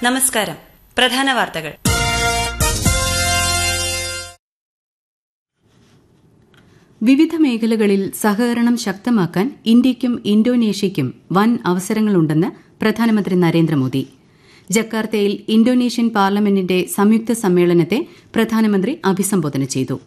നമസ്കാരം പ്രധാന വാർത്തകൾ വിവിധ മേഖലകളിൽ സഹകരണം ശക്തമാക്കാൻ ഇന്ത്യയ്ക്കും ഇന്തോനേഷ്യയ്ക്കും വൻ അവസരങ്ങളുണ്ടെന്ന് പ്രധാനമന്ത്രി നരേന്ദ്രമോദി ജക്കാർത്തയിൽ ഇന്തോനേഷ്യൻ പാർലമെന്റിന്റെ സംയുക്ത സമ്മേളനത്തെ പ്രധാനമന്ത്രി അഭിസംബോധന ചെയ്തു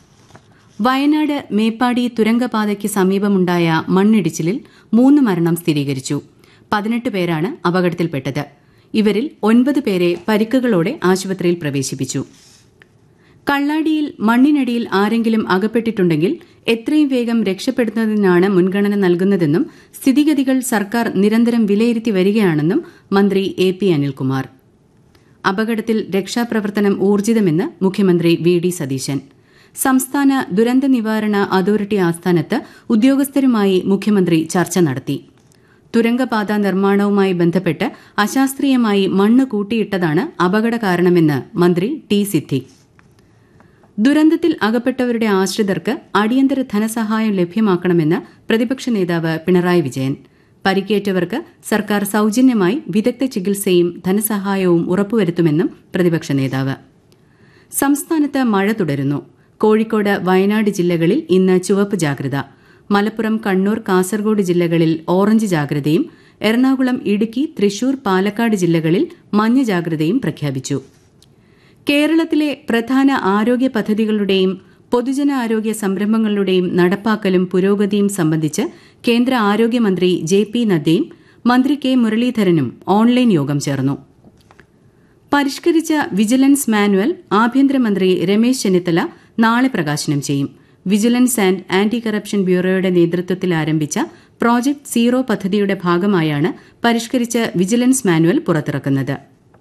വയനാട് മേപ്പാടി തുരങ്കപാതയ്ക്ക് സമീപമുണ്ടായ മണ്ണിടിച്ചിലിൽ മൂന്ന് മരണം സ്ഥിരീകരിച്ചു പതിനെട്ട് പേരാണ് അപകടത്തിൽപ്പെട്ടത് ഇവരിൽ ഒൻപത് പേരെ പരിക്കുകളോടെ ആശുപത്രിയിൽ പ്രവേശിപ്പിച്ചു കള്ളാടിയിൽ മണ്ണിനടിയിൽ ആരെങ്കിലും അകപ്പെട്ടിട്ടുണ്ടെങ്കിൽ എത്രയും വേഗം രക്ഷപ്പെടുത്തുന്നതിനാണ് മുൻഗണന നൽകുന്നതെന്നും സ്ഥിതിഗതികൾ സർക്കാർ നിരന്തരം വിലയിരുത്തി വരികയാണെന്നും മന്ത്രി എ പി അനിൽകുമാർ അപകടത്തിൽ രക്ഷാപ്രവർത്തനം ഊർജിതമെന്ന് മുഖ്യമന്ത്രി വി ഡി സതീശൻ സംസ്ഥാന ദുരന്ത നിവാരണ അതോറിറ്റി ആസ്ഥാനത്ത് ഉദ്യോഗസ്ഥരുമായി മുഖ്യമന്ത്രി ചർച്ച നടത്തി തുരങ്കപാത നിർമ്മാണവുമായി ബന്ധപ്പെട്ട് അശാസ്ത്രീയമായി മണ്ണ് കൂട്ടിയിട്ടതാണ് അപകട കാരണമെന്ന് മന്ത്രി ടി സിദ്ദിഖ് ദുരന്തത്തിൽ അകപ്പെട്ടവരുടെ ആശ്രിതർക്ക് അടിയന്തര ധനസഹായം ലഭ്യമാക്കണമെന്ന് പ്രതിപക്ഷ നേതാവ് പിണറായി വിജയൻ പരിക്കേറ്റവർക്ക് സർക്കാർ സൌജന്യമായി വിദഗ്ധ ചികിത്സയും ധനസഹായവും ഉറപ്പുവരുത്തുമെന്നും പ്രതിപക്ഷ നേതാവ് സംസ്ഥാനത്ത് മഴ തുടരുന്നു കോഴിക്കോട് വയനാട് ജില്ലകളിൽ ഇന്ന് ചുവപ്പ് ജാഗ്രത മലപ്പുറം കണ്ണൂർ കാസർഗോഡ് ജില്ലകളിൽ ഓറഞ്ച് ജാഗ്രതയും എറണാകുളം ഇടുക്കി തൃശൂർ പാലക്കാട് ജില്ലകളിൽ മഞ്ഞ ജാഗ്രതയും പ്രഖ്യാപിച്ചു കേരളത്തിലെ പ്രധാന ആരോഗ്യ പദ്ധതികളുടെയും പൊതുജനാരോഗ്യ സംരംഭങ്ങളുടെയും നടപ്പാക്കലും പുരോഗതിയും സംബന്ധിച്ച് കേന്ദ്ര ആരോഗ്യമന്ത്രി ജെ പി നദ്ദയും മന്ത്രി കെ മുരളീധരനും ഓൺലൈൻ യോഗം ചേർന്നു പരിഷ്കരിച്ച വിജിലൻസ് മാനുവൽ ആഭ്യന്തരമന്ത്രി രമേശ് ചെന്നിത്തല നാളെ പ്രകാശനം ചെയ്യും വിജിലൻസ് ആൻഡ് ആന്റി കറപ്ഷൻ ബ്യൂറോയുടെ നേതൃത്വത്തിൽ ആരംഭിച്ച പ്രോജക്ട് സീറോ പദ്ധതിയുടെ ഭാഗമായാണ് പരിഷ്കരിച്ച വിജിലൻസ് മാനുവൽ പുറത്തിറക്കുന്നത്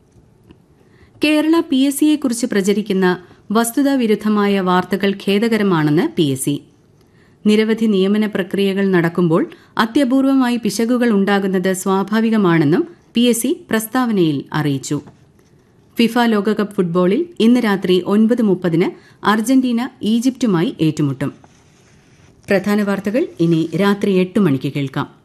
കേരള പി എസ് സിയെക്കുറിച്ച് പ്രചരിക്കുന്ന വസ്തുതാവിരുദ്ധമായ വാർത്തകൾ ഖേദകരമാണെന്ന് പി എസ് സി നിരവധി നിയമന പ്രക്രിയകൾ നടക്കുമ്പോൾ അത്യപൂർവമായി പിശകുകൾ ഉണ്ടാകുന്നത് സ്വാഭാവികമാണെന്നും പി എസ് സി പ്രസ്താവനയിൽ അറിയിച്ചു ഫിഫ ലോകകപ്പ് ഫുട്ബോളിൽ ഇന്ന് രാത്രി ഒൻപത് മുപ്പതിന് അർജന്റീന ഈജിപ്തുമായി ഏറ്റുമുട്ടും പ്രധാന വാർത്തകൾ ഇനി രാത്രി എട്ട് മണിക്ക് കേൾക്കാം